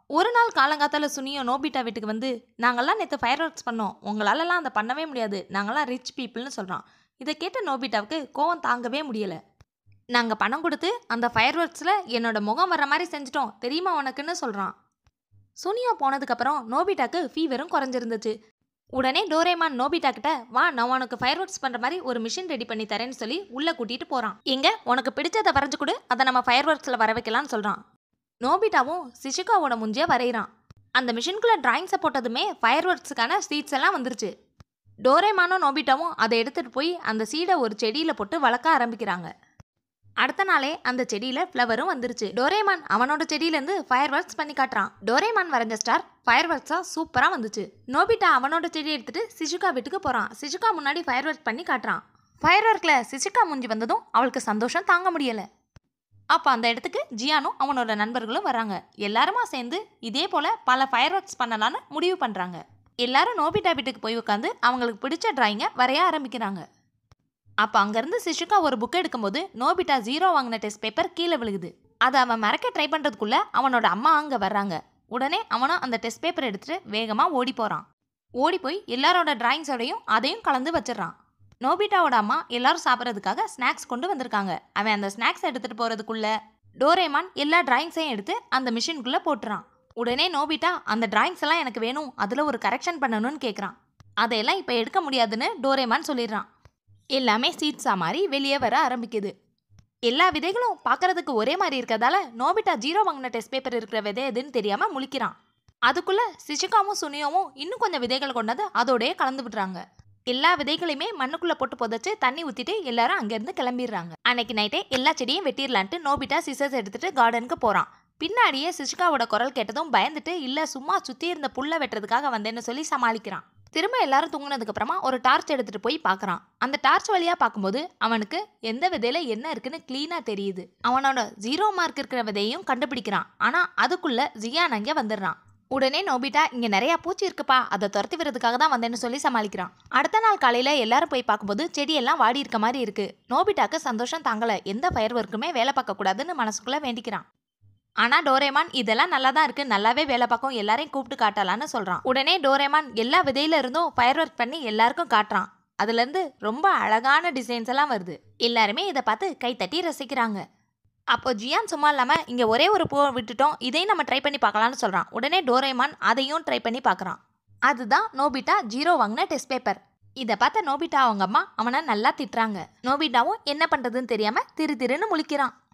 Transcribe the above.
ஒரு நாள் காலங்காத்தால சுனியும் நோபிட்டா வீட்டுக்கு வந்து நாங்கெல்லாம் நேற்று ஃபயர் ஒர்க்ஸ் பண்ணோம் உங்களாலலாம் அதை பண்ணவே முடியாது நாங்கெல்லாம் ரிச் பீப்புள்னு சொல்கிறான் இதை கேட்ட நோபிட்டாவுக்கு கோவம் தாங்கவே முடியலை நாங்கள் பணம் கொடுத்து அந்த ஃபயர் ஒர்க்ஸில் என்னோட முகம் வர்ற மாதிரி செஞ்சிட்டோம் தெரியுமா உனக்குன்னு சொல்கிறான் சுனியோ போனதுக்கப்புறம் நோபிட்டாக்கு ஃபீவரும் குறைஞ்சிருந்துச்சு உடனே டோரேமான் நோபிட்டா கிட்ட வா நான் உனக்கு ஃபயர் ஒர்க்ஸ் பண்ணுற மாதிரி ஒரு மிஷின் ரெடி பண்ணி தரேன்னு சொல்லி உள்ளே கூட்டிகிட்டு போகிறான் எங்க உனக்கு பிடிச்சதை வரைஞ்சு கொடு அதை நம்ம ஃபயர் ஒர்க்ஸில் வர வைக்கலாம்னு சொல்கிறான் நோபிட்டாவும் சிஷிகாவோட முஞ்சிய வரைகிறான் அந்த மிஷின்குள்ளே டிராயிங்ஸை போட்டதுமே ஃபயர் ஒர்க்ஸுக்கான சீட்ஸ் எல்லாம் வந்துருச்சு டோரேமானும் நோபிட்டாவும் அதை எடுத்துகிட்டு போய் அந்த சீடை ஒரு செடியில் போட்டு வளர்க்க ஆரம்பிக்கிறாங்க அடுத்த நாளே அந்த செடியில ஃப்ளவரும் வந்துருச்சு டோரேமான் அவனோட செடியிலேருந்து ஃபயர் ஒர்க்ஸ் பண்ணி காட்டுறான் டோரேமான் வரைஞ்ச ஸ்டார் ஃபயர் ஒர்க்ஸா சூப்பரா வந்துச்சு நோபிட்டா அவனோட செடி எடுத்துட்டு சிசுகா வீட்டுக்கு போறான் சிசுகா முன்னாடி ஃபயர் ஒர்க் பண்ணி காட்டுறான் ஃபயர் ஒர்க்ல சிசுகா முஞ்சி வந்ததும் அவளுக்கு சந்தோஷம் தாங்க முடியல அப்போ அந்த இடத்துக்கு ஜியானும் அவனோட நண்பர்களும் வராங்க எல்லாருமா சேர்ந்து இதே போல பல ஃபயர் ஒர்க்ஸ் பண்ணலான்னு முடிவு பண்றாங்க எல்லாரும் நோபிட்டா வீட்டுக்கு போய் உட்காந்து அவங்களுக்கு பிடிச்ச டிராயிங்கை வரைய ஆரம்பிக்கிறாங்க அப்போ அங்கேருந்து சிஷுகா ஒரு புக் எடுக்கும்போது நோபிட்டா ஜீரோ வாங்கின டெஸ்ட் பேப்பர் கீழே விழுகுது அதை அவன் மறக்க ட்ரை பண்ணுறதுக்குள்ள அவனோட அம்மா அங்கே வர்றாங்க உடனே அவனும் அந்த டெஸ்ட் பேப்பர் எடுத்துட்டு வேகமாக ஓடி போகிறான் ஓடி போய் எல்லாரோட டிராயிங்ஸோடையும் அதையும் கலந்து வச்சிடுறான் நோபிட்டாவோட அம்மா எல்லாரும் சாப்பிட்றதுக்காக ஸ்நாக்ஸ் கொண்டு வந்திருக்காங்க அவன் அந்த ஸ்நாக்ஸ் எடுத்துகிட்டு போகிறதுக்குள்ள டோரேமான் எல்லா டிராயிங்ஸையும் எடுத்து அந்த மிஷின்குள்ளே போட்டுறான் உடனே நோபிட்டா அந்த டிராயிங்ஸ் எல்லாம் எனக்கு வேணும் அதில் ஒரு கரெக்ஷன் பண்ணணும்னு கேட்குறான் அதையெல்லாம் இப்போ எடுக்க முடியாதுன்னு டோரேமான் சொல்லிடுறான் எல்லாமே சீட்ஸா மாதிரி வெளியே வர ஆரம்பிக்குது எல்லா விதைகளும் பார்க்கறதுக்கு ஒரே மாதிரி இருக்கிறதால நோபிட்டா ஜீரோ வாங்கின டெஸ்ட் பேப்பர் இருக்கிற விதை எதுன்னு தெரியாம முழிக்கிறான் அதுக்குள்ள சிசுகாவும் சுனியோவும் இன்னும் கொஞ்சம் விதைகள் கொண்டாந்து அதோடயே கலந்து விடுறாங்க எல்லா விதைகளையுமே மண்ணுக்குள்ள போட்டு புதைச்சு தண்ணி ஊத்திட்டு எல்லாரும் அங்கிருந்து கிளம்பிடுறாங்க அன்னைக்கு நைட்டே எல்லா செடியும் வெட்டிடலான்ட்டு நோபிட்டா சிசர்ஸ் எடுத்துட்டு கார்டனுக்கு போறான் பின்னாடியே சிசுகாவோட குரல் கேட்டதும் பயந்துட்டு இல்ல சும்மா சுத்தி இருந்த புல்ல வெட்டுறதுக்காக வந்தேன்னு சொல்லி சமாளிக்கிறான் திரும்ப எல்லாரும் தூங்குனதுக்கு அப்புறமா ஒரு டார்ச் எடுத்துட்டு போய் பார்க்கறான் அந்த டார்ச் வழியா பார்க்கும்போது அவனுக்கு எந்த விதையில என்ன இருக்குன்னு கிளீனா தெரியுது அவனோட ஜீரோ மார்க் இருக்கிற விதையையும் கண்டுபிடிக்கிறான் ஆனா அதுக்குள்ள ஜியான் அங்கே வந்துடுறான் உடனே நோபிட்டா இங்க நிறைய பூச்சி இருக்குப்பா அதை துரத்தி விடுறதுக்காக தான் வந்தேன்னு சொல்லி சமாளிக்கிறான் அடுத்த நாள் காலையில எல்லாரும் போய் பார்க்கும்போது செடியெல்லாம் வாடி இருக்க மாதிரி இருக்கு நோபிட்டாக்கு சந்தோஷம் தாங்கல எந்த ஃபயர் ஒர்க்குமே வேலை பார்க்க கூடாதுன்னு மனசுக்குள்ள வேண்டிக்கிறான் ஆனா டோரேமான் இதெல்லாம் நல்லா தான் இருக்கு நல்லாவே வேலை பார்க்கும் எல்லாரையும் கூப்பிட்டு காட்டலான்னு சொல்றான் உடனே டோரேமான் எல்லா விதையில இருந்தும் ஃபயர் ஒர்க் பண்ணி எல்லாருக்கும் காட்டுறான் அதுல இருந்து ரொம்ப அழகான டிசைன்ஸ் எல்லாம் வருது எல்லாருமே இதை பார்த்து கை தட்டி ரசிக்கிறாங்க அப்போ ஜியான் சும்மா இல்லாம இங்க ஒரே ஒரு பூ விட்டுட்டோம் இதையும் நம்ம ட்ரை பண்ணி பார்க்கலாம்னு சொல்றான் உடனே டோரேமான் அதையும் ட்ரை பண்ணி பார்க்கறான் அதுதான் நோபிட்டா ஜீரோ வாங்கின டெஸ்ட் பேப்பர் இதை பார்த்த நோபிட்டா அவங்க அம்மா அவனை நல்லா திட்டுறாங்க நோபிட்டாவும் என்ன பண்றதுன்னு தெரியாம திரு திருன்னு முழிக்கிறான்